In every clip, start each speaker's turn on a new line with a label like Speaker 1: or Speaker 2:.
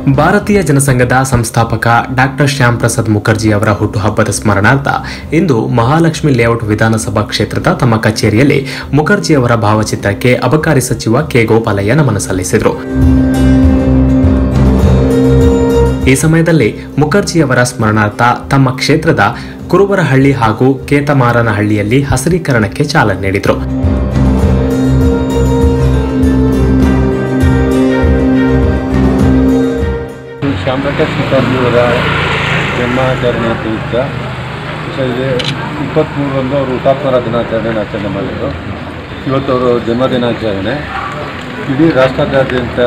Speaker 1: ಭಾರತೀಯ ಜನಸಂಘದ ಸಂಸ್ಥಾಪಕ ಡಾಕ್ಟರ್ ಶ್ಯಾಮ್ ಪ್ರಸಾದ್ ಮುಖರ್ಜಿ ಅವರ ಹುಟ್ಟುಹಬ್ಬದ ಸ್ಮರಣಾರ್ಥ ಇಂದು ಮಹಾಲಕ್ಷ್ಮಿ ಲೇಔಟ್ ವಿಧಾನಸಭಾ ಕ್ಷೇತ್ರದ ತಮ್ಮ ಕಚೇರಿಯಲ್ಲಿ ಮುಖರ್ಜಿ ಅವರ ಭಾವಚಿತ್ರಕ್ಕೆ ಅಬಕಾರಿ ಸಚಿವ ಕೆ ಗೋಪಾಲಯ್ಯ ನಮನ ಸಲ್ಲಿಸಿದರು ಈ ಸಮಯದಲ್ಲಿ ಮುಖರ್ಜಿ ಅವರ ಸ್ಮರಣಾರ್ಥ ತಮ್ಮ ಕ್ಷೇತ್ರದ ಕುರುಬರಹಳ್ಳಿ ಹಾಗೂ ಕೇತಮಾರನಹಳ್ಳಿಯಲ್ಲಿ ಹಸಿರೀಕರಣಕ್ಕೆ ಚಾಲನೆ ನೀಡಿದರು
Speaker 2: ಶ್ಯಾಮಪ್ರಕಾಶ್ ಮುಖರ್ಜಿಯವರ ಜನ್ಮಾಚರಣೆ ಪ್ರಯುಕ್ತ ಇದೆ ಇಪ್ಪತ್ತ್ಮೂರರಂದು ಅವರು ಹುತಾತ್ಮರ ದಿನಾಚರಣೆಯನ್ನು ಆಚರಣೆ ಮಾಡಿದರು ಇವತ್ತು ಅವರು ಜನ್ಮ ದಿನಾಚರಣೆ ಇಡೀ ರಾಷ್ಟ್ರಾದ್ಯಂತ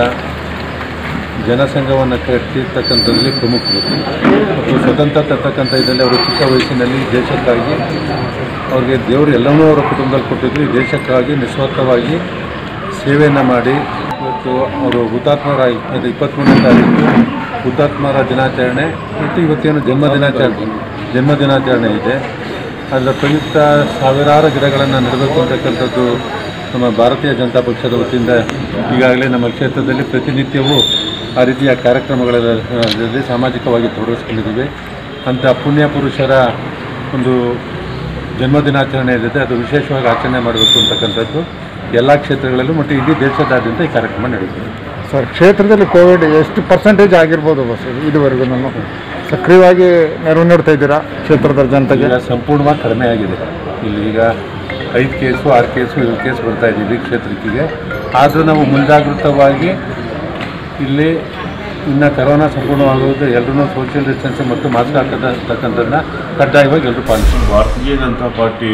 Speaker 2: ಜನಸಂಘವನ್ನು ಕಟ್ಟಿರ್ತಕ್ಕಂಥದ್ರಲ್ಲಿ ಪ್ರಮುಖರು ಮತ್ತು ಸ್ವತಂತ್ರ ತರ್ತಕ್ಕಂಥ ಇದರಲ್ಲಿ ಅವರು ಚಿಕ್ಕ ವಯಸ್ಸಿನಲ್ಲಿ ದೇಶಕ್ಕಾಗಿ ಅವ್ರಿಗೆ ದೇವರು ಎಲ್ಲವನ್ನೂ ಅವರ ಕುಟುಂಬದಲ್ಲಿ ಕೊಟ್ಟಿದ್ರು ಈ ದೇಶಕ್ಕಾಗಿ ನಿಸ್ವಾರ್ಥವಾಗಿ ಸೇವೆಯನ್ನು ಮಾಡಿ ಇವತ್ತು ಅವರು ಹುತಾತ್ಮರಾಗಿ ಅದು ಇಪ್ಪತ್ತ್ಮೂರನೇ ತಾರೀಕು ಹುತಾತ್ಮರ ದಿನಾಚರಣೆ ಮತ್ತು ಇವತ್ತೇನು ಜನ್ಮ ದಿನಾಚರಣೆ ಜನ್ಮ ದಿನಾಚರಣೆ ಇದೆ ಅದರ ಪ್ರಯುಕ್ತ ಸಾವಿರಾರು ಗಿಡಗಳನ್ನು ನೆಡಬೇಕು ಅಂತಕ್ಕಂಥದ್ದು ನಮ್ಮ ಭಾರತೀಯ ಜನತಾ ಪಕ್ಷದ ವತಿಯಿಂದ ಈಗಾಗಲೇ ನಮ್ಮ ಕ್ಷೇತ್ರದಲ್ಲಿ ಪ್ರತಿನಿತ್ಯವೂ ಆ ರೀತಿಯ ಕಾರ್ಯಕ್ರಮಗಳಲ್ಲಿ ಸಾಮಾಜಿಕವಾಗಿ ತೊಡಗಿಸ್ಕೊಂಡಿದ್ದೀವಿ ಅಂಥ ಪುಣ್ಯ ಪುರುಷರ ಒಂದು ಜನ್ಮ ದಿನಾಚರಣೆ ಇದೆ ಅದು ವಿಶೇಷವಾಗಿ ಆಚರಣೆ ಮಾಡಬೇಕು ಅಂತಕ್ಕಂಥದ್ದು ಎಲ್ಲ ಕ್ಷೇತ್ರಗಳಲ್ಲೂ ಮತ್ತು ಇಡೀ ದೇಶದಾದ್ಯಂತ ಈ ಕಾರ್ಯಕ್ರಮ ನಡೀತದೆ
Speaker 3: ಸರ್ ಕ್ಷೇತ್ರದಲ್ಲಿ ಕೋವಿಡ್ ಎಷ್ಟು ಪರ್ಸೆಂಟೇಜ್ ಆಗಿರ್ಬೋದು ಬಸ್ ಇದುವರೆಗೂ ಸಕ್ರಿಯವಾಗಿ ನೆರವು ನೀಡ್ತಾ ಇದ್ದೀರಾ ಕ್ಷೇತ್ರದ ಜನತೆಗೆ
Speaker 2: ಈಗ ಸಂಪೂರ್ಣವಾಗಿ ಕಡಿಮೆ ಆಗಿದೆ ಇಲ್ಲಿ ಈಗ ಐದು ಕೇಸು ಆರು ಕೇಸು ಏಳು ಕೇಸ್ ಬರ್ತಾ ಇದ್ದೀವಿ ಕ್ಷೇತ್ರಕ್ಕೆ ಆದರೂ ನಾವು ಮುಂಜಾಗೃತವಾಗಿ ಇಲ್ಲಿ ಇನ್ನು ಕರೋನಾ ಸಂಪೂರ್ಣವಾಗುವುದು ಎಲ್ಲರೂ ಸೋಷಿಯಲ್ ಡಿಸ್ಟೆನ್ಸ್ ಮತ್ತು ಮಾಸ್ಕ್ ಹಾಕತಕ್ಕಂಥದ್ದನ್ನ ಕಡ್ಡಾಯವಾಗಿ ಎಲ್ಲರೂ ಪಾಲಿಸ್ತಾರೆ
Speaker 4: ಭಾರತೀಯ ಜನತಾ ಪಾರ್ಟಿ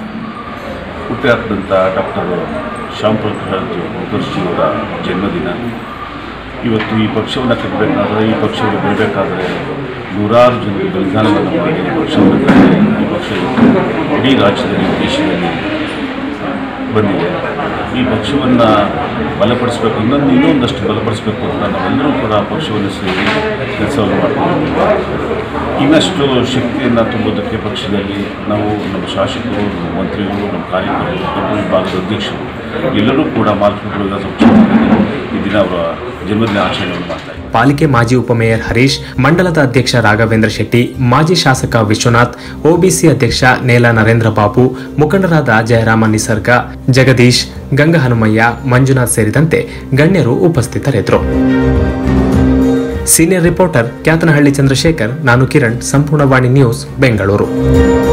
Speaker 4: ಹುಟ್ಟಾಕ್ದಂಥ ಡಾಕ್ಟರ್ ಶ್ಯಾಮ್ ಪ್ರಸಾದ್ ಮುಖರ್ಜಿಯವರ ಜನ್ಮದಿನ ಇವತ್ತು ಈ ಪಕ್ಷವನ್ನು ಕಟ್ಟಬೇಕಾದ್ರೆ ಈ ಪಕ್ಷವನ್ನು ಬರಬೇಕಾದ್ರೆ ನೂರಾರು ಜನರು ಬಲಿದಾನವನ್ನು ಮಾಡಿ ಈ ಪಕ್ಷವನ್ನು ಕಟ್ಟಿದೆ ಈ ಪಕ್ಷ ಇವತ್ತು ಇಡೀ ರಾಜ್ಯದಲ್ಲಿ ದೇಶದಲ್ಲಿ ಬಂದಿದೆ ಈ ಪಕ್ಷವನ್ನು ಬಲಪಡಿಸಬೇಕು ಇನ್ನೊಂದು ಇನ್ನೊಂದಷ್ಟು ಬಲಪಡಿಸಬೇಕು ಅಂತ ನಾವೆಲ್ಲರೂ ಕೂಡ ಆ ಪಕ್ಷವನ್ನು ಸೇರಿ ಕೆಲಸವನ್ನು ಮಾಡ್ಕೊಂಡಿದ್ದೀವಿ ಇನ್ನಷ್ಟು ಶಕ್ತಿಯನ್ನು ತುಂಬೋದಕ್ಕೆ ಪಕ್ಷದಲ್ಲಿ ನಾವು ನಮ್ಮ ಶಾಸಕರು ನಮ್ಮ ಮಂತ್ರಿಗಳು ನಮ್ಮ ಕಾರ್ಯಕರ್ತರು ದೊಡ್ಡ ವಿಭಾಗದ ಅಧ್ಯಕ್ಷರು ಎಲ್ಲರೂ ಕೂಡ ಮಾಲ್ಕುಗಳು ಈ ದಿನ ಅವರ ಜನ್ಮದಿನ ಆಚರಣೆಯನ್ನು ಮಾಡ್ತಾ ಇದ್ದಾರೆ
Speaker 1: ಪಾಲಿಕೆ ಮಾಜಿ ಉಪಮೇಯರ್ ಹರೀಶ್ ಮಂಡಲದ ಅಧ್ಯಕ್ಷ ರಾಘವೇಂದ್ರ ಶೆಟ್ಟಿ ಮಾಜಿ ಶಾಸಕ ವಿಶ್ವನಾಥ್ ಒಬಿಸಿ ಅಧ್ಯಕ್ಷ ನೇಲ ನರೇಂದ್ರ ಬಾಬು ಮುಖಂಡರಾದ ಜಯರಾಮ ನಿಸರ್ಗ ಜಗದೀಶ್ ಗಂಗಹನುಮಯ್ಯ ಮಂಜುನಾಥ್ ಸೇರಿದಂತೆ ಗಣ್ಯರು ಉಪಸ್ಥಿತರಿದ್ದರು ಸೀನಿಯರ್ ರಿಪೋರ್ಟರ್ ಕ್ಯಾತನಹಳ್ಳಿ ಚಂದ್ರಶೇಖರ್ ನಾನು ಕಿರಣ್ ಸಂಪೂರ್ಣವಾಣಿ ನ್ಯೂಸ್ ಬೆಂಗಳೂರು